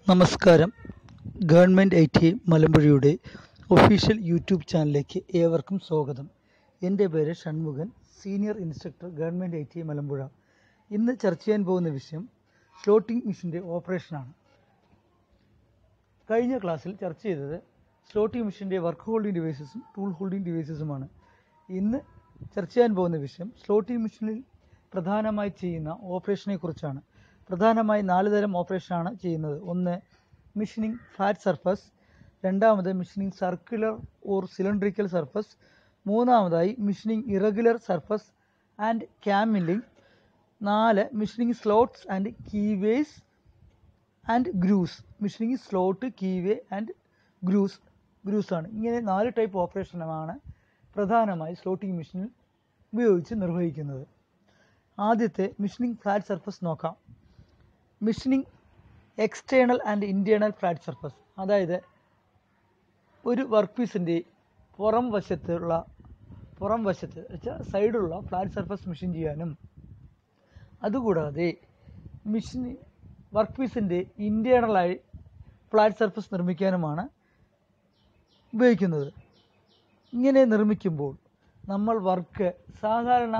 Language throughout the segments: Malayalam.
നമസ്കാരം ഗവൺമെൻറ് ഐ ടി മലമ്പുഴയുടെ ഒഫീഷ്യൽ യൂട്യൂബ് ചാനലിലേക്ക് ഏവർക്കും സ്വാഗതം എൻ്റെ പേര് Shanmughan senior instructor government I T Malampuzha ഇന്ന് ചർച്ച ചെയ്യാൻ പോകുന്ന വിഷയം സ്ലോട്ടിംഗ് മെഷീൻ്റെ ഓപ്പറേഷനാണ് കഴിഞ്ഞ ക്ലാസ്സിൽ ചർച്ച ചെയ്തത് സ്ലോട്ടിംഗ് മെഷീൻ്റെ വർക്ക് ഹോൾഡിംഗ് ഡിവൈസസും ടൂൾ ഹോൾഡിംഗ് ഡിവൈസസുമാണ് ഇന്ന് ചർച്ച ചെയ്യാൻ പോകുന്ന വിഷയം സ്ലോട്ടിംഗ് മെഷീനിൽ പ്രധാനമായി ചെയ്യുന്ന ഓപ്പറേഷനെ കുറിച്ചാണ് പ്രധാനമായി നാല് തരം ഓപ്പറേഷനാണ് ചെയ്യുന്നത് ഒന്ന് മിഷനിങ് ഫ്ലാറ്റ് സർഫസ് രണ്ടാമത് machining circular or cylindrical surface മൂന്നാമതായി മിഷനിങ് ഇറഗുലർ സർഫസ് ആൻഡ് ക്യാമില്ലിംഗ് നാല് machining slots and keyways and grooves machining slot keyway and grooves grooves ആണ് ഇങ്ങനെ നാല് ടൈപ്പ് ഓപ്പറേഷനാണ് പ്രധാനമായി സ്ലോട്ടിംഗ് മെഷീനിൽ ഉപയോഗിച്ച് നിർവഹിക്കുന്നത് ആദ്യത്തെ മിഷനിങ് ഫ്ലാറ്റ് സർഫസ് നോക്കാം machining external and internal flat surface അതായത് ഒരു വർക്ക് പീസിൻ്റെ പുറം വശത്തുള്ള പുറം വശത്ത് വെച്ചാൽ സൈഡിലുള്ള ഫ്ലാറ്റ് സർഫസ് മെഷീൻ ചെയ്യാനും അതുകൂടാതെ മെഷീൻ വർക്ക് പീസിൻ്റെ ഇൻറ്റേർണലായി ഫ്ലാറ്റ് സർഫസ് നിർമ്മിക്കാനുമാണ് ഉപയോഗിക്കുന്നത് ഇങ്ങനെ നിർമ്മിക്കുമ്പോൾ നമ്മൾ വർക്ക് സാധാരണ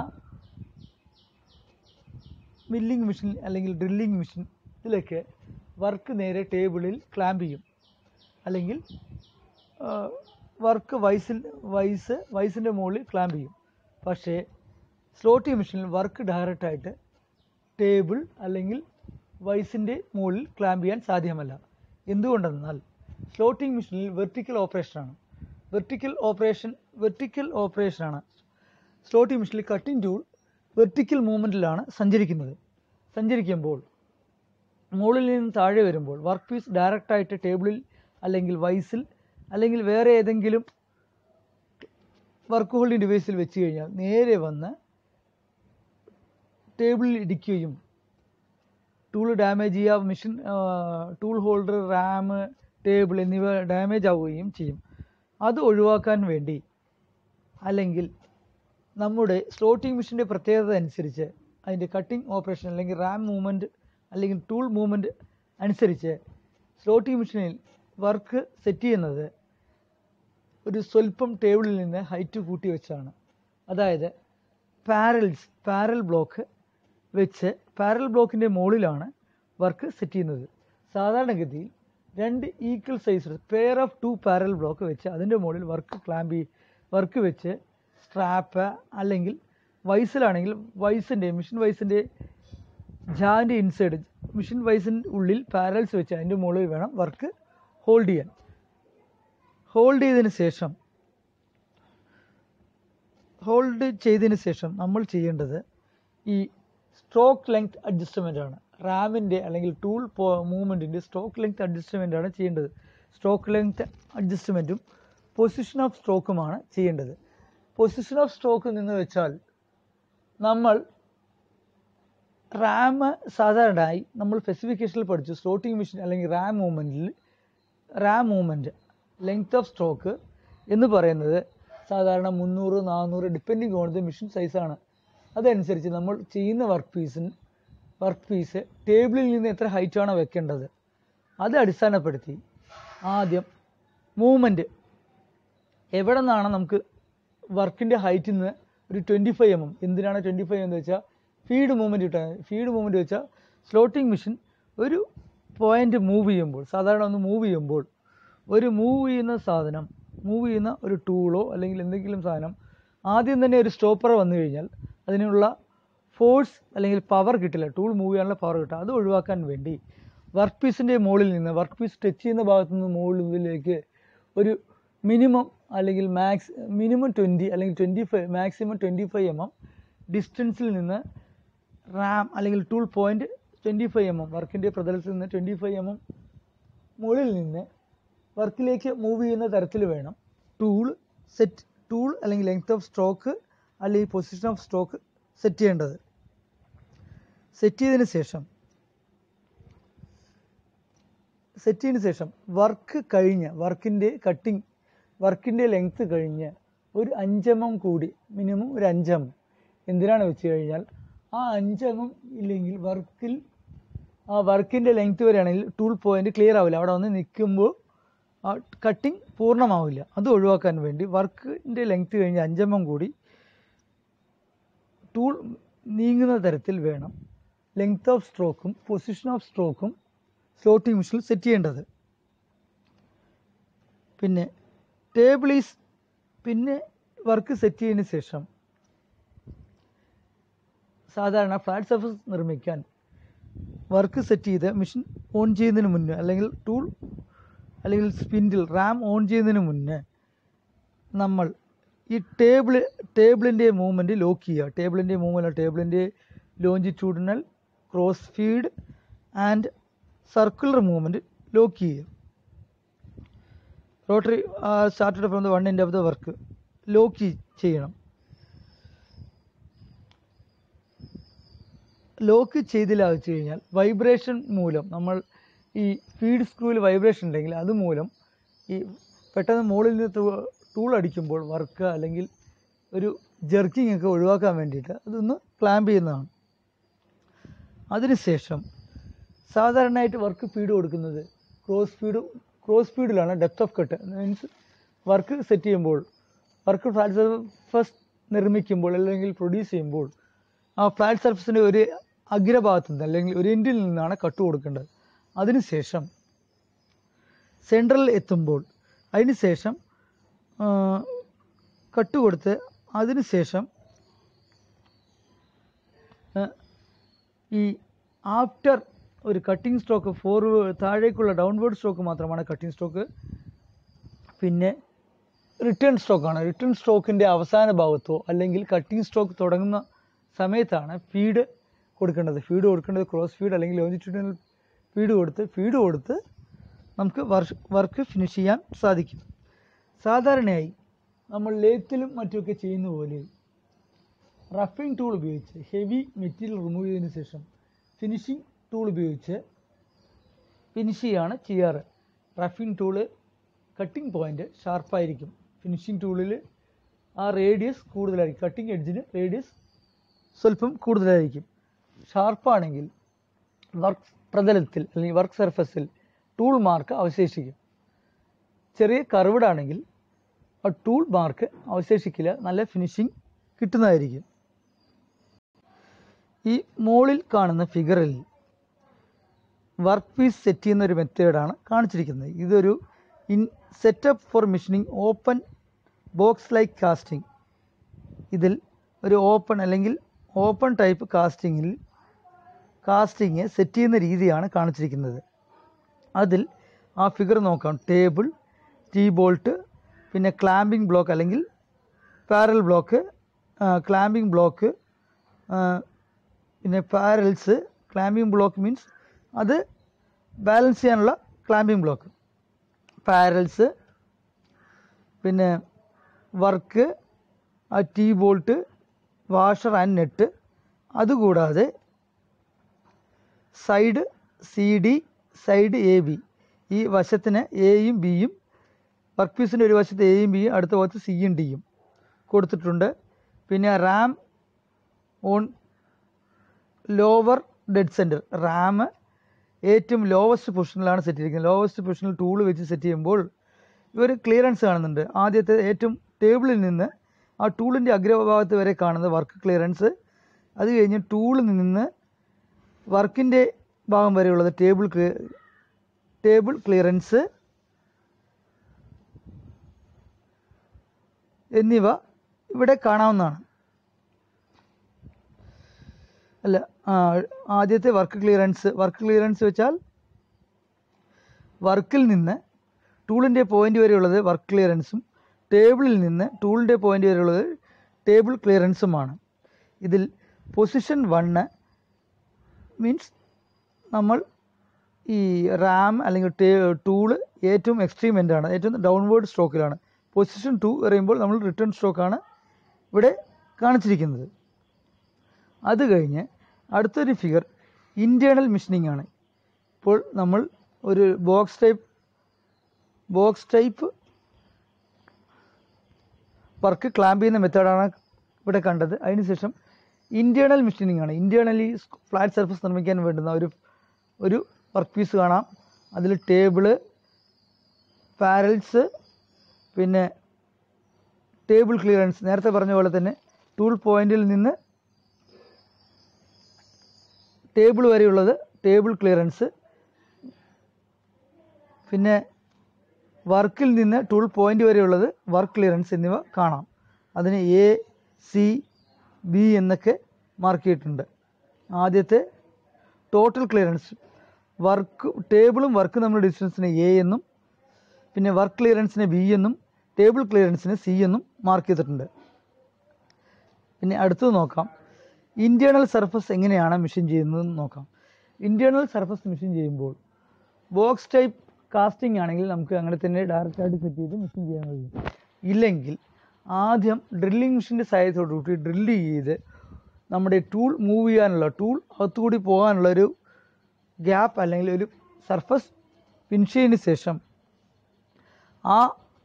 മില്ലിംഗ് മെഷീൻ അല്ലെങ്കിൽ ഡ്രില്ലിംഗ് മെഷീൻ ഇതിലൊക്കെ വർക്ക് നേരെ ടേബിളിൽ ക്ലാമ്പ് ചെയ്യും അല്ലെങ്കിൽ വർക്ക് വൈസിൽ വൈസ് വൈസിൻ്റെ മുകളിൽ ക്ലാമ്പ് ചെയ്യും പക്ഷേ സ്ലോട്ടിംഗ് മെഷീനിൽ വർക്ക് ഡയറക്റ്റായിട്ട് ടേബിൾ അല്ലെങ്കിൽ വൈസിൻ്റെ മുകളിൽ ക്ലാമ്പ് ചെയ്യാൻ സാധ്യമല്ല എന്തുകൊണ്ടെന്നാൽ സ്ലോട്ടിംഗ് മെഷീനിൽ വെർട്ടിക്കൽ ഓപ്പറേഷനാണ് വെർട്ടിക്കൽ ഓപ്പറേഷൻ വെർട്ടിക്കൽ ഓപ്പറേഷനാണ് സ്ലോട്ടിംഗ് മെഷീനിൽ കട്ടിംഗ് ടൂൾ വെർട്ടിക്കൽ മൂവ്മെൻറ്റിലാണ് സഞ്ചരിക്കുന്നത് സഞ്ചരിക്കുമ്പോൾ മുകളിൽ നിന്ന് താഴെ വരുമ്പോൾ വർക്ക് പീസ് ഡയറക്റ്റായിട്ട് ടേബിളിൽ അല്ലെങ്കിൽ വൈസിൽ അല്ലെങ്കിൽ വേറെ ഏതെങ്കിലും വർക്ക് ഹോൾഡിംഗ് ഡിവൈസിൽ വെച്ച് കഴിഞ്ഞാൽ നേരെ വന്ന് ടേബിളിൽ ഇടിക്കുകയും ടൂൾ ഡാമേജ് ചെയ്യുക machine tool holder ram table എന്നിവ ഡാമേജ് ആവുകയും ചെയ്യും അത് ഒഴിവാക്കാൻ വേണ്ടി അല്ലെങ്കിൽ നമ്മുടെ സ്ലോട്ടിംഗ് മെഷീൻ്റെ പ്രത്യേകത അനുസരിച്ച് അതിൻ്റെ കട്ടിംഗ് ഓപ്പറേഷൻ അല്ലെങ്കിൽ റാം മൂവ്മെൻറ്റ് അല്ലെങ്കിൽ ടൂൾ മൂവ്മെൻറ്റ് അനുസരിച്ച് സ്ലോട്ടിംഗ് മെഷീനിൽ വർക്ക് സെറ്റ് ചെയ്യുന്നത് ഒരു സ്വല്പം ടേബിളിൽ നിന്ന് ഹൈറ്റ് കൂട്ടി വെച്ചാണ് അതായത് പാരൽസ് പാരൽ ബ്ലോക്ക് വെച്ച് പാരൽ ബ്ലോക്കിൻ്റെ മുകളിലാണ് വർക്ക് സെറ്റ് ചെയ്യുന്നത് സാധാരണഗതിയിൽ രണ്ട് equal size pair of two parallel block വെച്ച് അതിൻ്റെ മുകളിൽ വർക്ക് ക്ലാമ്പി വർക്ക് വെച്ച് സ്ട്രാപ്പ് അല്ലെങ്കിൽ വൈസിലാണെങ്കിൽ വൈസിൻ്റെ മിഷൻ വൈസിൻ്റെ ജാൻ്റെ ഇൻസൈഡ് മിഷൻ വൈസിൻ്റെ ഉള്ളിൽ പാരൽസ് വെച്ച് അതിൻ്റെ മുകളിൽ വേണം വർക്ക് ഹോൾഡ് ചെയ്യാൻ ഹോൾഡ് ചെയ്തതിന് ശേഷം ഹോൾഡ് ചെയ്തതിന് ശേഷം നമ്മൾ ചെയ്യേണ്ടത് ഈ സ്ട്രോക്ക് ലെങ്ത് അഡ്ജസ്റ്റ്മെൻ്റ് ആണ് റാമിൻ്റെ അല്ലെങ്കിൽ ടൂൾ മൂവ്മെൻറ്റിൻ്റെ സ്ട്രോക്ക് ലെങ്ത് അഡ്ജസ്റ്റ്മെൻ്റ് ആണ് ചെയ്യേണ്ടത് സ്ട്രോക്ക് ലെങ്ത് അഡ്ജസ്റ്റ്മെൻറ്റും പൊസിഷൻ ഓഫ് സ്ട്രോക്കുമാണ് ചെയ്യേണ്ടത് പൊസിഷൻ ഓഫ് സ്ട്രോക്ക് നിന്ന് വെച്ചാൽ നമ്മൾ റാം സാധാരണയായി നമ്മൾ സ്പെസിഫിക്കേഷനിൽ പഠിച്ചു സ്ലോട്ടിംഗ് മെഷീൻ അല്ലെങ്കിൽ റാം മൂവ്മെൻറ്റിൽ ram movement length of stroke എന്ന് പറയുന്നത് സാധാരണ മുന്നൂറ് നാനൂറ് ഡിപ്പെൻഡിങ് ഓൺ ദ മെഷീൻ സൈസാണ് അതനുസരിച്ച് നമ്മൾ ചെയ്യുന്ന വർക്ക് പീസിന് വർക്ക് പീസ് ടേബിളിൽ നിന്ന് എത്ര ഹൈറ്റാണോ വെക്കേണ്ടത് അത് അടിസ്ഥാനപ്പെടുത്തി ആദ്യം മൂവ്മെൻറ്റ് എവിടെ നിന്നാണ് നമുക്ക് വർക്കിൻ്റെ ഹൈറ്റിൽ നിന്ന് ഒരു ട്വൻറ്റി ഫൈവ് എം എം എന്തിനാണ് ട്വൻറ്റി ഫൈവ് എന്ന് വെച്ചാൽ ഫീഡ് മൂവ്മെൻറ്റ് കിട്ടാൻ ഫീഡ് മൂവ്മെൻറ്റ് വെച്ചാൽ സ്ലോട്ടിംഗ് മെഷീൻ ഒരു പോയിൻ്റ് മൂവ് ചെയ്യുമ്പോൾ സാധാരണ ഒന്ന് മൂവ് ചെയ്യുമ്പോൾ ഒരു മൂവ് ചെയ്യുന്ന സാധനം മൂവ് ചെയ്യുന്ന ഒരു ടൂളോ അല്ലെങ്കിൽ എന്തെങ്കിലും സാധനം ആദ്യം തന്നെ ഒരു സ്റ്റോപ്പർ വന്നു കഴിഞ്ഞാൽ അതിനുള്ള ഫോഴ്സ് അല്ലെങ്കിൽ പവർ കിട്ടില്ല ടൂൾ മൂവ് ചെയ്യാനുള്ള പവർ കിട്ടില്ല അത് ഒഴിവാക്കാൻ വേണ്ടി വർക്ക് പീസിൻ്റെ മുകളിൽ നിന്ന് വർക്ക് പീസ് ടച്ച് ചെയ്യുന്ന ഭാഗത്തു നിന്ന് മുകളിലേക്ക് ഒരു മിനിമം അല്ലെങ്കിൽ മാക്സ് മിനിമം ട്വൻറ്റി അല്ലെങ്കിൽ twenty five maximum twenty five M M ഡിസ്റ്റൻസിൽ നിന്ന് റാം അല്ലെങ്കിൽ tool point twenty five M M വർക്കിൻ്റെ പ്രതലത്തിൽ നിന്ന് ട്വൻറ്റി ഫൈവ് എം എം മുകളിൽ നിന്ന് വർക്കിലേക്ക് മൂവ് ചെയ്യുന്ന തരത്തിൽ വേണം ടൂൾ സെറ്റ് ടൂൾ അല്ലെങ്കിൽ ലെങ്ത് ഓഫ് സ്ട്രോക്ക് അല്ലെങ്കിൽ പൊസിഷൻ ഓഫ് സ്ട്രോക്ക് സെറ്റ് ചെയ്യേണ്ടത് സെറ്റ് ചെയ്തതിന് ശേഷം സെറ്റ് ചെയ്തതിന് ശേഷം വർക്ക് കഴിഞ്ഞ് വർക്കിൻ്റെ കട്ടിങ് വർക്കിൻ്റെ ലെങ്ത്ത് കഴിഞ്ഞ് ഒരു അഞ്ചെണ്ണം കൂടി മിനിമം ഒരു അഞ്ചെണ്ണം എന്തിനാണ് വെച്ച് കഴിഞ്ഞാൽ ആ അഞ്ചെണ്ണം ഇല്ലെങ്കിൽ വർക്കിൽ ആ വർക്കിൻ്റെ ലെങ്ത് വരികയാണെങ്കിൽ ടൂൾ പോയിന്റ് ക്ലിയർ ആവില്ല അവിടെ വന്ന് നിൽക്കുമ്പോൾ ആ കട്ടിങ് പൂർണ്ണമാവില്ല അത് ഒഴിവാക്കാൻ വേണ്ടി വർക്കിൻ്റെ ലെങ്ത് കഴിഞ്ഞ് അഞ്ചെണ്ണം കൂടി ടൂൾ നീങ്ങുന്ന തരത്തിൽ വേണം ലെങ്ത് ഓഫ് സ്ട്രോക്കും പൊസിഷൻ ഓഫ് സ്ട്രോക്കും സ്ലോട്ടിംഗ് മെഷീനിൽ സെറ്റ് ചെയ്യേണ്ടത് പിന്നെ ടേബിൾ ഈസ് പിന്നെ വർക്ക് സെറ്റ് ചെയ്തതിന് ശേഷം സാധാരണ ഫ്ലാറ്റ് സർഫസ് നിർമ്മിക്കാൻ വർക്ക് സെറ്റ് ചെയ്ത് മെഷീൻ ഓൺ ചെയ്യുന്നതിന് മുന്നേ അല്ലെങ്കിൽ ടൂൾ അല്ലെങ്കിൽ സ്പിൻഡിൽ റാം ഓൺ ചെയ്യുന്നതിന് മുന്നേ നമ്മൾ ഈ ടേബിൾ ടേബിളിൻ്റെ മൂവ്മെൻറ്റ് ലോക്ക് ചെയ്യുക ടേബിളിൻ്റെ മൂവ്മെൻറ്റ് ടേബിളിൻ്റെ longitudinal cross feed and circular movement lock ചെയ്യുക rotary started from the one end of the work lock ചെയ്യണം ലോക്ക് ചെയ്തില്ല വെച്ച് കഴിഞ്ഞാൽ വൈബ്രേഷൻ മൂലം നമ്മൾ ഈ ഫീഡ് സ്ക്രൂവിൽ വൈബ്രേഷൻ ഉണ്ടെങ്കിൽ അത് മൂലം ഈ പെട്ടെന്ന് മുകളിൽ നിന്ന് ടൂൾ അടിക്കുമ്പോൾ വർക്ക് അല്ലെങ്കിൽ ഒരു ജെർക്കിംഗ് ഒക്കെ ഒഴിവാക്കാൻ വേണ്ടിയിട്ട് അതൊന്ന് ക്ലാമ്പ് ചെയ്യുന്നതാണ് അതിനുശേഷം സാധാരണയായിട്ട് വർക്ക് ഫീഡ് കൊടുക്കുന്നത് ക്രോസ് ഫീഡ് ക്രോസ് ഫീഡിലാണ് depth of cut means work set ചെയ്യുമ്പോൾ വർക്ക് ഫ്ലാറ്റ് സർഫസ് നിർമ്മിക്കുമ്പോൾ അല്ലെങ്കിൽ പ്രൊഡ്യൂസ് ചെയ്യുമ്പോൾ ആ ഫ്ലാറ്റ് സർഫസിൻ്റെ ഒരു അഗ്രഭാഗത്തു നിന്ന് അല്ലെങ്കിൽ ഒരു എൻഡിൽ നിന്നാണ് കട്ട് കൊടുക്കേണ്ടത് അതിനുശേഷം സെൻട്രലിൽ എത്തുമ്പോൾ അതിനുശേഷം കട്ട് കൊടുത്ത് അതിനുശേഷം ആ, ഈ ആഫ്റ്റർ ഒരു കട്ടിംഗ് സ്ട്രോക്ക് ഫോർവേഡ് താഴേക്കുള്ള ഡൗൺവേർഡ് സ്ട്രോക്ക് മാത്രമാണ് കട്ടിംഗ് സ്ട്രോക്ക് പിന്നെ റിട്ടേൺ സ്ട്രോക്കാണ് റിട്ടേൺ സ്ട്രോക്കിൻ്റെ അവസാന ഭാഗത്തോ അല്ലെങ്കിൽ കട്ടിംഗ് സ്ട്രോക്ക് തുടങ്ങുന്ന സമയത്താണ് ഫീഡ് കൊടുക്കേണ്ടത് ഫീഡ് കൊടുക്കേണ്ടത് ക്രോസ് ഫീഡ് അല്ലെങ്കിൽ ലോഞ്ചിറ്റ്യൂഡിനൽ ഫീഡ് കൊടുത്ത് ഫീഡ് കൊടുത്ത് നമുക്ക് വർക്ക് ഫിനിഷ് ചെയ്യാൻ സാധിക്കും സാധാരണയായി നമ്മൾ ലേത്തിലും മറ്റുമൊക്കെ ചെയ്യുന്ന പോലെ റഫിംഗ് ടൂൾ ഉപയോഗിച്ച് ഹെവി മെറ്റീരിയൽ റിമൂവ് ചെയ്തതിന് ശേഷം ഫിനിഷിംഗ് ടൂൾ ഉപയോഗിച്ച് ഫിനിഷ് ചെയ്യാണ് ചെയ്യാറ് റഫിംഗ് ടൂള് കട്ടിംഗ് പോയിൻ്റ് ഷാർപ്പായിരിക്കും ഫിനിഷിംഗ് ടൂളിൽ ആ റേഡിയസ് കൂടുതലായിരിക്കും കട്ടിംഗ് എഡ്ജിന് റേഡിയസ് സ്വല്പം കൂടുതലായിരിക്കും ഷാർപ്പാണെങ്കിൽ വർക്ക് പ്രതലത്തിൽ അല്ലെങ്കിൽ വർക്ക് സർഫസിൽ ടൂൾ മാർക്ക് അവശേഷിക്കും ചെറിയ കർവ്ഡ് ആണെങ്കിൽ ആ ടൂൾ മാർക്ക് അവശേഷിക്കില്ല നല്ല ഫിനിഷിംഗ് കിട്ടുന്നതായിരിക്കും ഈ മുകളിൽ കാണുന്ന ഫിഗറിൽ വർക്ക് പീസ് സെറ്റ് ചെയ്യുന്ന ഒരു മെത്തേഡാണ് കാണിച്ചിരിക്കുന്നത് ഇതൊരു in setup for machining open box like casting ഇതിൽ ഒരു ഓപ്പൺ അല്ലെങ്കിൽ ഓപ്പൺ ടൈപ്പ് കാസ്റ്റിങ്ങിൽ കാസ്റ്റിങ് സെറ്റ് ചെയ്യുന്ന രീതിയാണ് കാണിച്ചിരിക്കുന്നത് അതിൽ ആ ഫിഗർ നോക്കാം ടേബിൾ ടീ ബോൾട്ട് പിന്നെ ക്ലാമ്പിംഗ് ബ്ലോക്ക് അല്ലെങ്കിൽ പാരൽ ബ്ലോക്ക് ക്ലാമ്പിംഗ് ബ്ലോക്ക് പിന്നെ പാരൽസ് ക്ലാമ്പിംഗ് ബ്ലോക്ക് മീൻസ് അത് ബാലൻസ് ചെയ്യാനുള്ള ക്ലാമ്പിംഗ് ബ്ലോക്ക് പാരൽസ് പിന്നെ വർക്ക് ആ T bolt washer and net അതുകൂടാതെ side C D side A B ഈ വശത്തിന് എയും ബിയും വർക്ക് പീസിൻ്റെ ഒരു വശത്ത് എയും ബിയും അടുത്ത ഭാഗത്ത് സിയും ഡിയും കൊടുത്തിട്ടുണ്ട് പിന്നെ ram on lower dead centre ram ഏറ്റവും ലോവസ്റ്റ് പൊസിഷനിലാണ് സെറ്റ് ചെയ്തിരിക്കുന്നത് ലോവസ്റ്റ് പൊസിഷനിൽ ടൂൾ വെച്ച് സെറ്റ് ചെയ്യുമ്പോൾ ഇവർ ക്ലിയറൻസ് കാണുന്നുണ്ട് ആദ്യത്തെ ഏറ്റവും ടേബിളിൽ നിന്ന് ആ ടൂളിൻ്റെ അഗ്രഭാഗത്ത് വരെ കാണുന്ന വർക്ക് ക്ലിയറൻസ് അത് കഴിഞ്ഞ് ടൂളിൽ നിന്ന് വർക്കിൻ്റെ ഭാഗം വരെയുള്ളത് ടേബിൾ ടേബിൾ ക്ലിയറൻസ് എന്നിവ ഇവിടെ കാണാവുന്നതാണ് അല്ല ആ, ആദ്യത്തെ വർക്ക് ക്ലിയറൻസ് വർക്ക് ക്ലിയറൻസ് വെച്ചാൽ വർക്കിൽ നിന്ന് ടൂളിൻ്റെ പോയിന്റ് വരെയുള്ളത് വർക്ക് ക്ലിയറൻസും ടേബിളിൽ നിന്ന് ടൂളിൻ്റെ പോയിന്റ് വരെയുള്ളത് ടേബിൾ ക്ലിയറൻസുമാണ് ഇതിൽ പൊസിഷൻ വണ്ണ് മീൻസ് നമ്മൾ ഈ റാം അല്ലെങ്കിൽ ടേ ടൂള് ഏറ്റവും എക്സ്ട്രീം എൻഡാണ് ഏറ്റവും ഡൗൺവേർഡ് സ്ട്രോക്കിലാണ് പൊസിഷൻ ടു പറയുമ്പോൾ നമ്മൾ റിട്ടേൺ സ്ട്രോക്കാണ് ഇവിടെ കാണിച്ചിരിക്കുന്നത് അത് കഴിഞ്ഞ് അടുത്തൊരു ഫിഗർ ഇൻറ്റേർണൽ മിഷനിങ് ആണ് ഇപ്പോൾ നമ്മൾ ഒരു box type box type work clamp ചെയ്യുന്ന മെത്തേഡാണ് ഇവിടെ കണ്ടത് അതിനുശേഷം ഇൻറ്റേർണൽ മിഷനിങ് ആണ് ഇൻറ്റേർണലി ഫ്ലാറ്റ് സർഫസ് നിർമ്മിക്കാൻ വേണ്ടുന്ന ഒരു ഒരു വർക്ക് പീസ് കാണാം അതിൽ ടേബിള് പാരൽസ് പിന്നെ ടേബിൾ ക്ലിയറൻസ് നേരത്തെ പറഞ്ഞ പോലെ തന്നെ ടൂൾ പോയിന്റിൽ നിന്ന് ടേബിൾ വരെയുള്ളത് ടേബിൾ ക്ലിയറൻസ് പിന്നെ വർക്കിൽ നിന്ന് ടൂൾ പോയിന്റ് വരെയുള്ളത് വർക്ക് ക്ലിയറൻസ് എന്നിവ കാണാം അതിന് എ സി ബി എന്നൊക്കെ മാർക്ക് ചെയ്തിട്ടുണ്ട് ആദ്യത്തെ ടോട്ടൽ ക്ലിയറൻസ് വർക്ക് ടേബിളും വർക്കും തമ്മിലുള്ള ഡിസ്റ്റൻസിന് എ എന്നും പിന്നെ വർക്ക് ക്ലിയറൻസിന് ബി എന്നും ടേബിൾ ക്ലിയറൻസിന് സി എന്നും മാർക്ക് ചെയ്തിട്ടുണ്ട് പിന്നെ അടുത്തത് നോക്കാം ഇൻറ്റേർണൽ സർഫസ് എങ്ങനെയാണ് മെഷീൻ ചെയ്യുന്നതെന്ന് നോക്കാം ഇൻറ്റേർണൽ സർഫസ് മെഷീൻ ചെയ്യുമ്പോൾ ബോക്സ് ടൈപ്പ് കാസ്റ്റിംഗ് ആണെങ്കിൽ നമുക്ക് അങ്ങനെ തന്നെ ഡയറക്റ്റ് ആയിട്ട് സെറ്റ് ചെയ്ത് മെഷീൻ ചെയ്യാൻ കഴിയും ഇല്ലെങ്കിൽ ആദ്യം ഡ്രില്ലിംഗ് മെഷീൻ്റെ സഹായത്തോടു കൂടി ഡ്രില്ല് ചെയ്ത് നമ്മുടെ ടൂൾ മൂവ് ചെയ്യാനുള്ള ടൂൾ അകത്തുകൂടി പോകാനുള്ള ഒരു ഗ്യാപ്പ് അല്ലെങ്കിൽ ഒരു സർഫസ് ഫിനിഷ് ചെയ്തതിന് ശേഷം ആ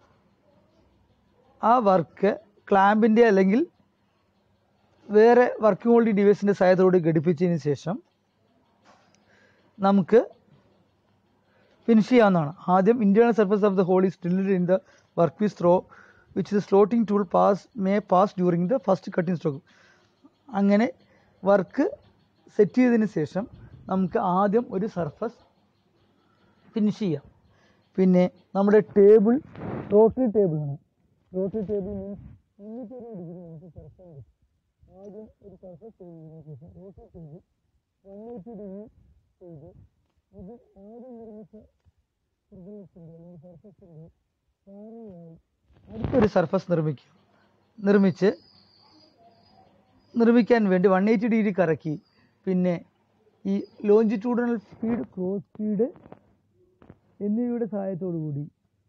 ആ വർക്ക് ക്ലാമ്പിൻ്റെ അല്ലെങ്കിൽ വേറെ വർക്കിംഗ് ഹോൾഡിംഗ് ഡിവൈസിൻ്റെ സഹായത്തോടെ ഘടിപ്പിച്ചതിന് ശേഷം നമുക്ക് ഫിനിഷ് ചെയ്യാവുന്നതാണ് ആദ്യം internal surface of the hole is drilled in the work piece through which the slotting tool pass may pass during the first cutting stroke അങ്ങനെ വർക്ക് സെറ്റ് ചെയ്തതിന് ശേഷം നമുക്ക് ആദ്യം ഒരു സർഫസ് ഫിനിഷ് ചെയ്യാം പിന്നെ നമ്മുടെ ടേബിൾ റോട്ടറി ടേബിളാണ് റോട്ടറി ടേബിൾ മീൻസ് മുന്നൂറ്ററുപത് ഡിഗ്രി നമുക്ക് സർഫസ് കിട്ടും ആദ്യം ഒരു സർഫസ് ചെയ്തതിനു ശേഷം rotary table one eighty degree ചെയ്ത് ഇത് ആദ്യം നിർമ്മിച്ച പ്രതലത്തിൻ്റെ അല്ലെങ്കിൽ സർഫസിൻ്റെ പാരലായി അടുത്തൊരു സർഫസ് നിർമ്മിക്കുക നിർമ്മിച്ച് നിർമ്മിക്കാൻ വേണ്ടി വൺ എയ്റ്റി ഡിഗ്രി കറക്കി പിന്നെ ഈ ലോഞ്ചിറ്റ്യൂഡിനൽ സ്പീഡ് ക്രോസ് സ്പീഡ് എന്നിവയുടെ സഹായത്തോടു കൂടി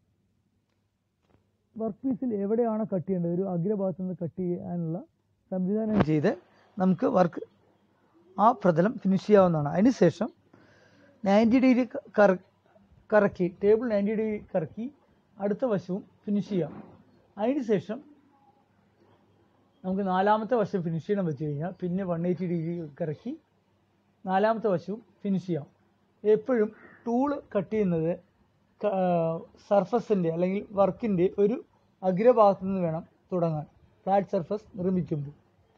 വർക്ക് പീസിൽ എവിടെയാണ് കട്ട് ചെയ്യേണ്ടത് ഒരു അഗ്രഭാഗത്ത് നിന്ന് കട്ട് ചെയ്യാനുള്ള സംവിധാനം ചെയ്ത് നമുക്ക് വർക്ക് ആ പ്രതലം ഫിനിഷ് ചെയ്യാവുന്നതാണ് അതിനുശേഷം നയൻറ്റി ഡിഗ്രി കറ കറക്കി ടേബിൾ നയൻറ്റി ഡിഗ്രി കറക്കി അടുത്ത വശവും ഫിനിഷ് ചെയ്യാം അതിനുശേഷം നമുക്ക് നാലാമത്തെ വശം ഫിനിഷ് ചെയ്യണം വെച്ച് കഴിഞ്ഞാൽ പിന്നെ വൺ എയ്റ്റി ഡിഗ്രി കറക്കി നാലാമത്തെ വശവും ഫിനിഷ് ചെയ്യാം എപ്പോഴും ടൂള് കട്ട് ചെയ്യുന്നത് സർഫസിൻ്റെ അല്ലെങ്കിൽ വർക്കിൻ്റെ ഒരു അഗ്രഭാഗത്ത് നിന്ന് വേണം തുടങ്ങാൻ ഫ്ലാറ്റ് സർഫസ് നിർമ്മിക്കുമ്പോൾ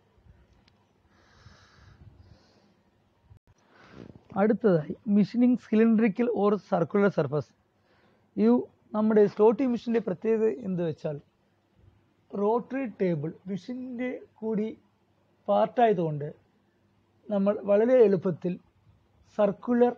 അടുത്തതായി machining cylindrical or circular surface ഈ നമ്മുടെ സ്ലോട്ടിംഗ് മെഷീൻ്റെ പ്രത്യേകത എന്ത് വെച്ചാൽ റോട്ടറി ടേബിൾ മെഷീൻ്റെ കൂടി പാർട്ടായതുകൊണ്ട് നമ്മൾ വളരെ എളുപ്പത്തിൽ സർക്കുലർ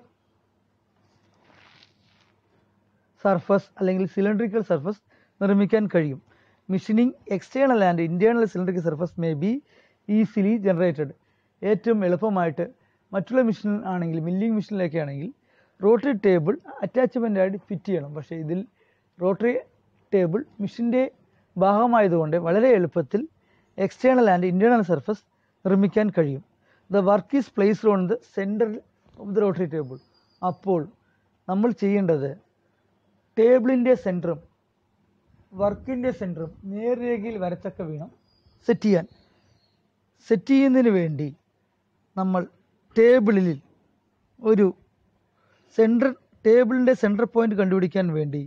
സർഫസ് അല്ലെങ്കിൽ സിലിണ്ടറിക്കൽ സർഫസ് നിർമ്മിക്കാൻ കഴിയും machining external and internal cylindrical surface may be easily generated ഏറ്റവും എളുപ്പമായിട്ട് മറ്റുള്ള മെഷീൻ ആണെങ്കിൽ മില്ലിംഗ് മെഷീനിലൊക്കെ ആണെങ്കിൽ റോട്ടറി ടേബിൾ അറ്റാച്ച്മെൻ്റ് ആയിട്ട് ഫിറ്റ് ചെയ്യണം പക്ഷേ ഇതിൽ റോട്ടറി ടേബിൾ മെഷീൻ്റെ ഭാഗമായതുകൊണ്ട് വളരെ എളുപ്പത്തിൽ എക്സ്റ്റേണൽ ആൻഡ് ഇൻറ്റേർണൽ സർഫസ് നിർമ്മിക്കാൻ കഴിയും the work is placed on the centre of the rotary table അപ്പോൾ നമ്മൾ ചെയ്യേണ്ടത് ടേബിളിൻ്റെ സെൻറ്ററും വർക്കിൻ്റെ സെൻറ്ററും നേർരേഖയിൽ വരത്തക്ക വീണം സെറ്റ് ചെയ്യാൻ സെറ്റ് ചെയ്യുന്നതിന് വേണ്ടി നമ്മൾ ടേബിളിൽ ഒരു സെൻറ്റർ ടേബിളിൻ്റെ സെൻറ്റർ പോയിന്റ് കണ്ടുപിടിക്കാൻ വേണ്ടി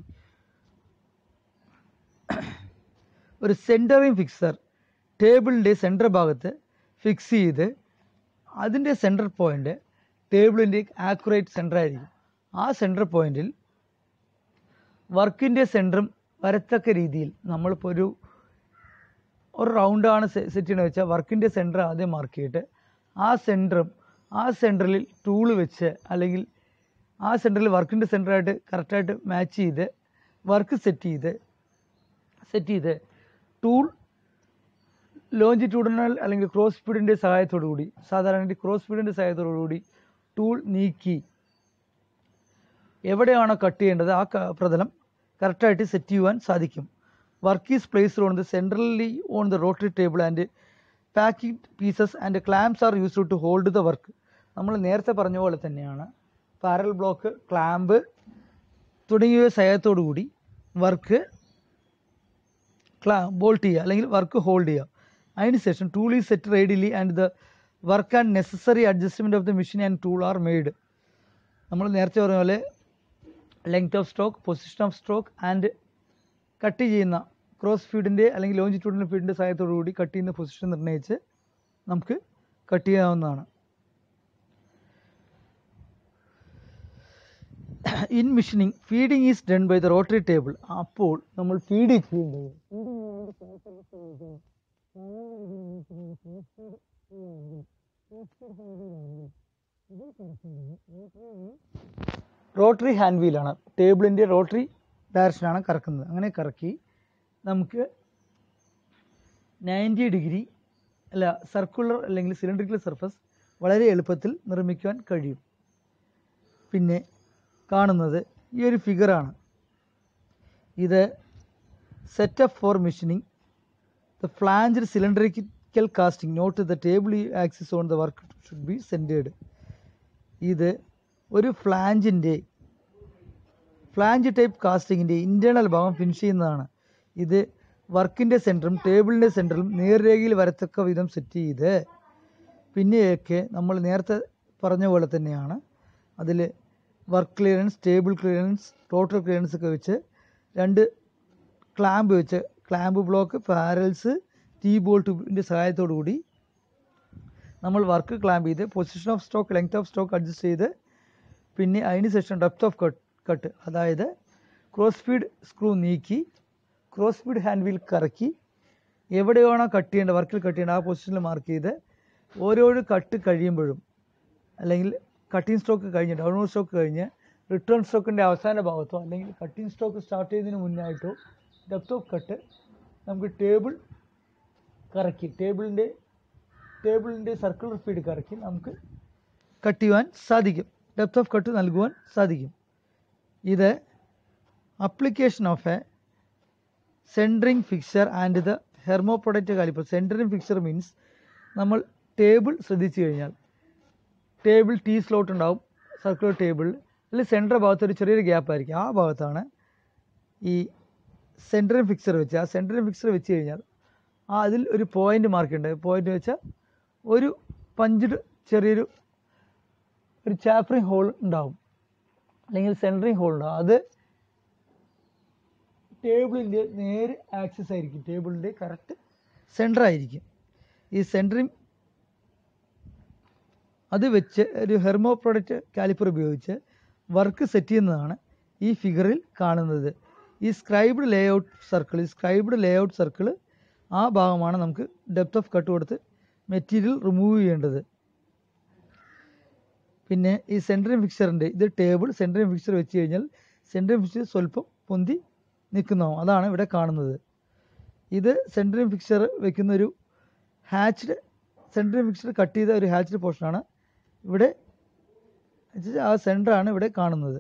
ഒരു സെൻറ്ററിങ് ഫിക്സർ ടേബിളിൻ്റെ സെൻറ്റർ ഭാഗത്ത് ഫിക്സ് ചെയ്ത് അതിൻ്റെ സെൻറ്റർ പോയിൻ്റ് ടേബിളിൻ്റെ ആക്യുറേറ്റ് സെൻറ്റർ ആയിരിക്കും ആ സെൻറ്റർ പോയിന്റിൽ വർക്കിൻ്റെ സെൻറ്ററും വരത്തക്ക രീതിയിൽ നമ്മളിപ്പോൾ ഒരു ഒരു റൗണ്ടാണ് സെറ്റ് ചെയ്യണമെന്ന് വെച്ചാൽ വർക്കിൻ്റെ സെൻറ്റർ ആദ്യം മാർക്ക് ചെയ്തിട്ട് ആ സെൻറ്ററും ആ സെൻറ്ററിൽ ടൂള് വെച്ച് അല്ലെങ്കിൽ ആ സെൻറ്ററിൽ വർക്കിൻ്റെ സെൻറ്ററായിട്ട് കറക്റ്റായിട്ട് മാച്ച് ചെയ്ത് വർക്ക് സെറ്റ് ചെയ്ത് സെറ്റ് ചെയ്ത് ടൂൾ ലോഞ്ചിറ്റ്യൂഡിനൽ അല്ലെങ്കിൽ ക്രോസ് സ്പീഡിൻ്റെ സഹായത്തോടു കൂടി സാധാരണ ക്രോസ് സ്പീഡിൻ്റെ സഹായത്തോടു കൂടി ടൂൾ നീക്കി എവിടെയാണോ കട്ട് ചെയ്യേണ്ടത് ആ ക- പ്രതലം കറക്റ്റായിട്ട് സെറ്റ് ചെയ്യുവാൻ സാധിക്കും work is placed on the centrally on the rotary table and packing pieces and clamps are used to hold the work നമ്മൾ നേരത്തെ പറഞ്ഞ പോലെ തന്നെയാണ് പാരൽ ബ്ലോക്ക് ക്ലാമ്പ് തുടങ്ങിയ സഹായത്തോടു കൂടി വർക്ക് ക്ലാ ബോൾട്ട് ചെയ്യുക അല്ലെങ്കിൽ വർക്ക് ഹോൾഡ് ചെയ്യുക അതിനുശേഷം tool is set readily and the work and necessary adjustment of the machine and tool are made നമ്മൾ നേരത്തെ പറഞ്ഞ പോലെ length of stroke position of stroke and cut ചെയ്യുന്ന ക്രോസ് ഫീഡിൻ്റെ അല്ലെങ്കിൽ ലോഞ്ചിറ്റ്യൂഡിനൽ ഫീഡിൻ്റെ സഹായത്തോടു കൂടി കട്ട് ചെയ്യുന്ന പൊസിഷൻ നിർണ്ണയിച്ച് നമുക്ക് കട്ട് ചെയ്യാവുന്നതാണ് in machining feeding is done by the rotary table അപ്പോൾ നമ്മൾ ഫീഡ് ചെയ്യേണ്ടത് റോട്ടറി ഹാൻഡ് വീലാണ് ടേബിളിൻ്റെ റോട്ടറി ഡയറക്ഷനാണ് കറക്കുന്നത് അങ്ങനെ കറക്കി നമുക്ക് നയൻറ്റി ഡിഗ്രി അല്ല സർക്കുലർ അല്ലെങ്കിൽ സിലിണ്ടറിക്കൽ സർഫസ് വളരെ എളുപ്പത്തിൽ നിർമ്മിക്കുവാൻ കഴിയും പിന്നെ കാണുന്നത് ഈ ഒരു ഫിഗറാണ് ഇത് setup for machining the flange cylindrical casting note the table axis on the work should be centred ഇത് ഒരു ഫ്ലാഞ്ചിൻ്റെ ഫ്ലാഞ്ച് ടൈപ്പ് കാസ്റ്റിങ്ങിൻ്റെ ഇൻറ്റേർണൽ ഭാഗം ഫിനിഷ് ചെയ്യുന്നതാണ് ഇത് വർക്കിൻ്റെ സെൻറ്ററും ടേബിളിൻ്റെ സെൻറ്ററിലും നേർരേഖയിൽ വരത്തക്ക വിധം സെറ്റ് ചെയ്ത് പിന്നെയൊക്കെ നമ്മൾ നേരത്തെ പറഞ്ഞ പോലെ തന്നെയാണ് അതിൽ work clearance table clearance total clearance ഒക്കെ വെച്ച് രണ്ട് ക്ലാമ്പ് വെച്ച് ക്ലാമ്പ് ബ്ലോക്ക് പാരൽസ് ടീ ബോൾട്ടിൻ്റെ സഹായത്തോടു കൂടി നമ്മൾ വർക്ക് ക്ലാമ്പ് ചെയ്ത് position of stock length of stock adjust ചെയ്ത് പിന്നെ അതിന് ശേഷം ഡെപ്ത് ഓഫ് കട്ട് കട്ട് അതായത് ക്രോസ് സ്പീഡ് സ്ക്രൂ നീക്കി ക്രോസ് സ്പീഡ് ഹാൻഡ് വീൽ കറക്കി എവിടെയാണോ കട്ട് ചെയ്യേണ്ട വർക്കിൽ കട്ട് ചെയ്യേണ്ട ആ പൊസിഷനിൽ മാർക്ക് ചെയ്ത് ഓരോരോ കട്ട് കഴിയുമ്പോഴും അല്ലെങ്കിൽ കട്ടിങ് സ്റ്റോക്ക് കഴിഞ്ഞ് ഡൗൺവേഡ് സ്റ്റോക്ക് കഴിഞ്ഞ് റിട്ടേൺ സ്റ്റോക്കിൻ്റെ അവസാന ഭാഗത്തോ അല്ലെങ്കിൽ കട്ടിങ് സ്റ്റോക്ക് സ്റ്റാർട്ട് ചെയ്യുന്നതിന് മുന്നായിട്ടോ ഡെപ്ത് ഓഫ് കട്ട് നമുക്ക് ടേബിൾ കറക്കി ടേബിളിൻ്റെ ടേബിളിൻ്റെ സർക്കുലർ ഫീഡ് കറക്കി നമുക്ക് കട്ട് ചെയ്യുവാൻ സാധിക്കും ഡെപ്ത് ഓഫ് കട്ട് നൽകുവാൻ സാധിക്കും ഇത് application of a centring fixture and the hermaphrodite caliper centring fixture means നമ്മൾ ടേബിൾ ശ്രദ്ധിച്ചു കഴിഞ്ഞാൽ ടേബിൾ ടീ സ്ലോട്ട് ഉണ്ടാവും സർക്കുലർ ടേബിൾ അല്ലെങ്കിൽ സെൻറ്റർ ഭാഗത്ത് ഒരു ചെറിയൊരു ഗ്യാപ്പ് ആയിരിക്കും ആ ഭാഗത്താണ് ഈ സെൻറ്ററിങ് ഫിക്സർ വെച്ച് ആ സെൻറ്ററിങ് ഫിക്സർ വെച്ച് കഴിഞ്ഞാൽ ആ അതിൽ ഒരു പോയിന്റ് മാർക്ക് ഉണ്ട് പോയിന്റ് വെച്ചാൽ ഒരു പഞ്ചിഡ് ചെറിയൊരു ഒരു ചാപ്പറിങ് ഹോൾ ഉണ്ടാവും അല്ലെങ്കിൽ സെൻറ്ററിങ് ഹോൾ ഉണ്ടാവും അത് ടേബിളിൻ്റെ നേരെ ആക്സസ് ആയിരിക്കും ടേബിളിൻ്റെ കറക്റ്റ് സെൻറ്റർ ആയിരിക്കും ഈ സെൻറ്ററിങ് അത് വെച്ച് ഒരു ഹെർമോ പ്രൊഡക്റ്റ് കാലിപ്പർ ഉപയോഗിച്ച് വർക്ക് സെറ്റ് ചെയ്യുന്നതാണ് ഈ ഫിഗറിൽ കാണുന്നത് ഈ സ്ക്രൈബ്ഡ് ലേ ഔട്ട് സർക്കിൾ ഈ സ്ക്രൈബ്ഡ് ലേ ഔട്ട് സർക്കിൾ ആ ഭാഗമാണ് നമുക്ക് ഡെപ്ത് ഓഫ് കട്ട് കൊടുത്ത് മെറ്റീരിയൽ റിമൂവ് ചെയ്യേണ്ടത് പിന്നെ ഈ സെൻറ്ററിങ് ഫിക്സറിൻ്റെ ഇത് ടേബിൾ സെൻറ്ററിങ് ഫിക്സർ വെച്ച് കഴിഞ്ഞാൽ സെൻറ്ററിങ് ഫിക്സർ സ്വല്പം പൊന്തി നിൽക്കുന്നതാവും അതാണ് ഇവിടെ കാണുന്നത് ഇത് സെൻറ്ററിങ് ഫിക്സർ വെക്കുന്ന ഒരു ഹാച്ച്ഡ് സെൻറ്ററിങ് ഫിക്സർ കട്ട് ചെയ്ത ഒരു ഹാച്ച്ഡ് പോർഷനാണ് ഇവിടെ ആ സെൻറ്ററാണ് ഇവിടെ കാണുന്നത്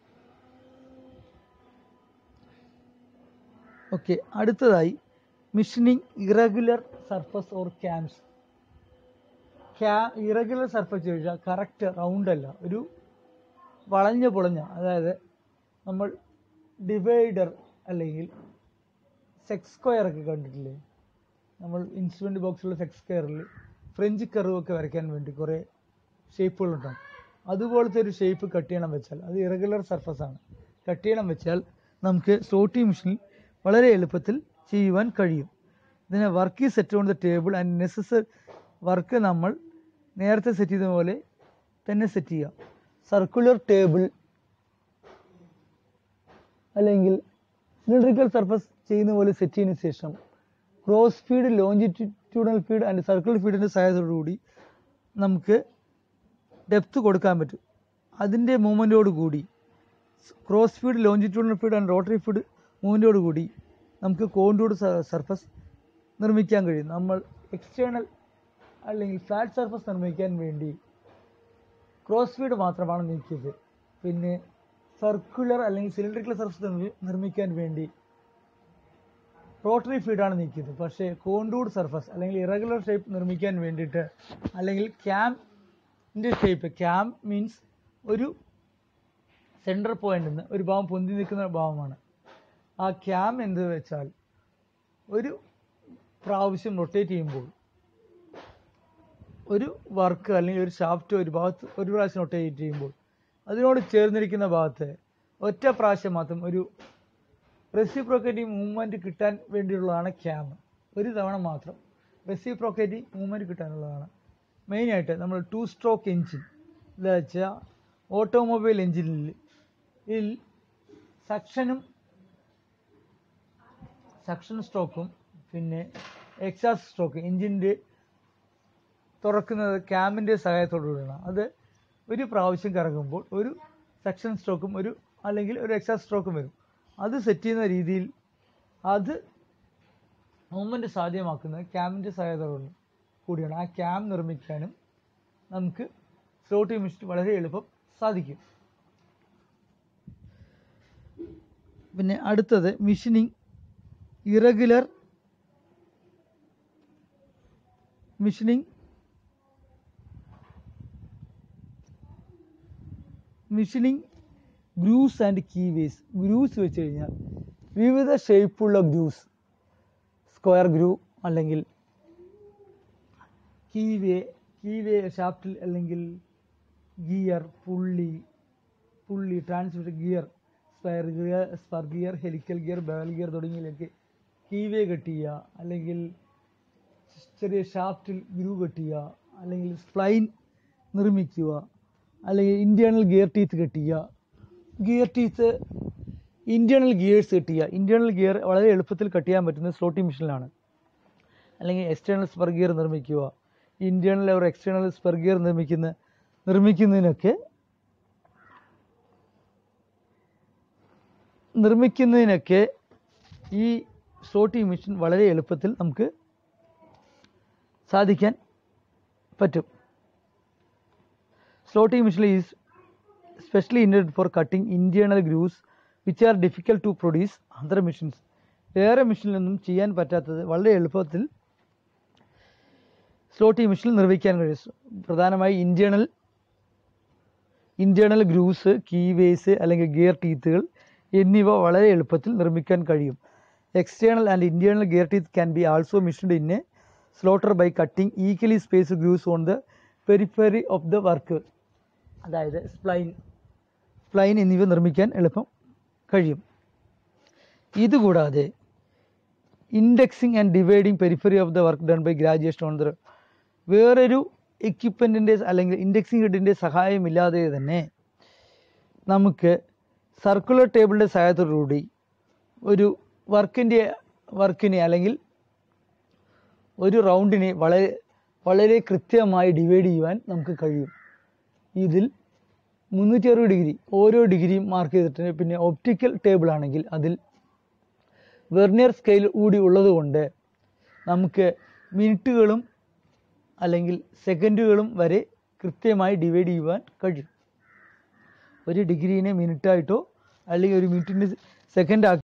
ഓക്കെ അടുത്തതായി machining irregular surface or cams ക്യാ ഇറഗുലർ സർഫസ് ചോദിച്ചാൽ കറക്റ്റ് റൗണ്ട് അല്ല ഒരു വളഞ്ഞ പൊളഞ്ഞ അതായത് നമ്മൾ ഡിവൈഡർ അല്ലെങ്കിൽ സെക്സ് സ്ക്വയർ ഒക്കെ കണ്ടിട്ടില്ലേ നമ്മൾ ഇൻസ്ട്രുമെൻ്റ് ബോക്സിലുള്ള സെക്സ് സ്ക്വയറിൽ ഫ്രഞ്ച് കർവ് ഒക്കെ വരയ്ക്കാൻ വേണ്ടി കുറേ ഷേപ്പുകളുണ്ടാകും അതുപോലത്തെ ഒരു ഷേപ്പ് കട്ട് ചെയ്യണം വെച്ചാൽ അത് ഇറഗുലർ സർഫസ് ആണ് കട്ട് ചെയ്യണം വെച്ചാൽ നമുക്ക് സോട്ടി മെഷീനിൽ വളരെ എളുപ്പത്തിൽ ചെയ്യുവാൻ കഴിയും ഇതിനെ work set on the table and necessary work നമ്മൾ നേരത്തെ സെറ്റ് ചെയ്ത പോലെ തന്നെ സെറ്റ് ചെയ്യാം സർക്കുലർ ടേബിൾ അല്ലെങ്കിൽ സിലിണ്ടറിക്കൽ സർഫസ് ചെയ്യുന്ന പോലെ സെറ്റ് ചെയ്തതിനു ശേഷം cross feed longitudinal feed and circle ഫീഡിൻ്റെ സഹായത്തോടുകൂടി നമുക്ക് ഡെപ്ത് കൊടുക്കാൻ പറ്റും അതിൻ്റെ മൂവ്മെൻറ്റോട് കൂടി cross feed longitudinal feed and rotary feed മൂവ്മെൻറ്റോട് കൂടി നമുക്ക് കോണ്ടൂഡ് സർഫസ് നിർമ്മിക്കാൻ കഴിയും നമ്മൾ എക്സ്റ്റേണൽ അല്ലെങ്കിൽ ഫ്ലാറ്റ് സർഫസ് നിർമ്മിക്കാൻ വേണ്ടി ക്രോസ് ഫീഡ് മാത്രമാണ് നീക്കിയത് പിന്നെ സർക്കുലർ അല്ലെങ്കിൽ സിലിണ്ടറിക്കൽ സർഫസ് നിർമ്മിക്കാൻ വേണ്ടി റോട്ടറി ഫീഡാണ് നീക്കിയത് പക്ഷേ കോണ്ടൂഡ് സർഫസ് അല്ലെങ്കിൽ ഇറഗുലർ ഷേപ്പ് നിർമ്മിക്കാൻ വേണ്ടിയിട്ട് അല്ലെങ്കിൽ ക്യാമ്പിൻ്റെ ഷേപ്പ് ക്യാമ്പ് മീൻസ് ഒരു സെൻറ്റർ പോയിന്റിൽ നിന്ന് ഒരു ഭാഗം പൊന്തി നിൽക്കുന്ന ഭാഗമാണ് ആ ക്യാം എന്ത് വെച്ചാൽ ഒരു പ്രാവശ്യം റൊട്ടേറ്റ് ചെയ്യുമ്പോൾ ഒരു വർക്ക് അല്ലെങ്കിൽ ഒരു ഷാഫ്റ്റ് ഒരു ഭാഗത്ത് ഒരു പ്രാവശ്യം റൊട്ടേറ്റ് ചെയ്യുമ്പോൾ അതിനോട് ചേർന്നിരിക്കുന്ന ഭാഗത്ത് ഒറ്റ പ്രാവശ്യം മാത്രം ഒരു റെസിപ്രോക്കേറ്റിംഗ് മൂവ്മെൻറ്റ് കിട്ടാൻ വേണ്ടിയുള്ളതാണ് ക്യാം ഒരു തവണ മാത്രം റെസിപ്രോക്കേറ്റിംഗ് മൂവ്മെൻറ്റ് കിട്ടാനുള്ളതാണ് മെയിനായിട്ട് നമ്മൾ ടു സ്ട്രോക്ക് എൻജിൻ എന്താ വെച്ചാൽ ഓട്ടോമൊബൈൽ എൻജിനിൽ ഇതിൽ സക്ഷനും സക്ഷൻ സ്ട്രോക്കും പിന്നെ എക്സാസ് സ്ട്രോക്ക് എൻജിൻ്റെ തുറക്കുന്നത് ക്യാമിൻ്റെ സഹായത്തോടുകൂടിയാണ് അത് ഒരു പ്രാവശ്യം കറങ്ങുമ്പോൾ ഒരു സെക്ഷൻ സ്ട്രോക്കും ഒരു അല്ലെങ്കിൽ ഒരു എക്സാ സ്ട്രോക്കും വരും അത് സെറ്റ് ചെയ്യുന്ന രീതിയിൽ അത് മൂവ്മെൻറ്റ് സാധ്യമാക്കുന്നത് ക്യാമിൻ്റെ സഹായത്തോടുകൂടി കൂടിയാണ് ആ ക്യാം നിർമ്മിക്കാനും നമുക്ക് സ്ലോട്ടി മിഷൻ വളരെ എളുപ്പം സാധിക്കും പിന്നെ അടുത്തത് machining irregular machining machining grooves and keyways grooves വെച്ച് കഴിഞ്ഞാൽ വിവിധ ഷേപ്പുള്ള ഗ്രൂസ് സ്ക്വയർ ഗ്രൂ അല്ലെങ്കിൽ കീവേ കീവേ ഷാഫ്റ്റിൽ അല്ലെങ്കിൽ gear pulley pulley transmitter gear spur gear spur gear helical gear bevel gear തുടങ്ങിയതിലേക്ക് കീവേ കട്ട് ചെയ്യുക അല്ലെങ്കിൽ ചെറിയ ഷാഫ്റ്റിൽ ഗ്രൂ കട്ട് ചെയ്യുക അല്ലെങ്കിൽ സ്പ്ലൈൻ നിർമ്മിക്കുക അല്ലെങ്കിൽ ഇൻറ്റേർണൽ ഗിയർ ടീത്ത് കട്ട് ചെയ്യുക gear teeth internal gears cut ചെയ്യുക ഇൻറ്റേർണൽ ഗിയർ വളരെ എളുപ്പത്തിൽ കട്ട് ചെയ്യാൻ പറ്റുന്നത് സ്ലോട്ടിംഗ് മെഷീനിലാണ് അല്ലെങ്കിൽ എക്സ്റ്റേണൽ സ്പർ ഗിയർ നിർമ്മിക്കുക internal or external spur gear നിർമ്മിക്കുന്ന നിർമ്മിക്കുന്നതിനൊക്കെ നിർമ്മിക്കുന്നതിനൊക്കെ ഈ സ്ലോട്ടിംഗ് മെഷീൻ വളരെ എളുപ്പത്തിൽ നമുക്ക് സാധിക്കാൻ പറ്റും slotting machine is specially intended for cutting internal grooves which are difficult to produce other machines വേറെ മെഷീനിൽ നിന്നും ചെയ്യാൻ പറ്റാത്തത് വളരെ എളുപ്പത്തിൽ സ്ലോട്ടിംഗ് മെഷീനിൽ നിർവഹിക്കാൻ കഴിയും പ്രധാനമായി ഇൻറ്റേർണൽ ഇൻറ്റേർണൽ ഗ്രൂസ് കീവേസ് അല്ലെങ്കിൽ ഗിയർ ടീത്തുകൾ എന്നിവ വളരെ എളുപ്പത്തിൽ നിർമ്മിക്കാൻ കഴിയും external and internal gear teeth can be also machined in a slotter by cutting equally space grooves on the periphery of the work അതായത് സ്പ്ലൈൻ സ്പ്ലൈൻ എന്നിവ നിർമ്മിക്കാൻ എളുപ്പം കഴിയും ഇതുകൂടാതെ indexing and dividing periphery of the work done by graduation on the വേറൊരു എക്യുപ്മെൻറ്റിൻ്റെ അല്ലെങ്കിൽ ഇൻഡെക്സിങ് ഹെഡിൻ്റെ സഹായമില്ലാതെ തന്നെ നമുക്ക് സർക്കുലർ ടേബിളിൻ്റെ സഹായത്തോടുകൂടി ഒരു വർക്കിൻ്റെ വർക്കിനെ അല്ലെങ്കിൽ ഒരു റൗണ്ടിനെ വളരെ വളരെ കൃത്യമായി ഡിവൈഡ് ചെയ്യുവാൻ നമുക്ക് കഴിയും ഇതിൽ മുന്നൂറ്റി അറുപത് ഡിഗ്രി ഓരോ ഡിഗ്രിയും മാർക്ക് ചെയ്തിട്ട് പിന്നെ ഒപ്റ്റിക്കൽ ടേബിൾ ആണെങ്കിൽ അതിൽ വെർണിയർ സ്കെയിൽ കൂടി ഉള്ളതുകൊണ്ട് നമുക്ക് മിനിറ്റുകളും അല്ലെങ്കിൽ സെക്കൻഡുകളും വരെ കൃത്യമായി ഡിവൈഡ് ചെയ്യുവാൻ കഴിയും ഒരു ഡിഗ്രീനെ മിനിറ്റായിട്ടോ അല്ലെങ്കിൽ ഒരു മിനിറ്റിന് സെക്കൻഡ്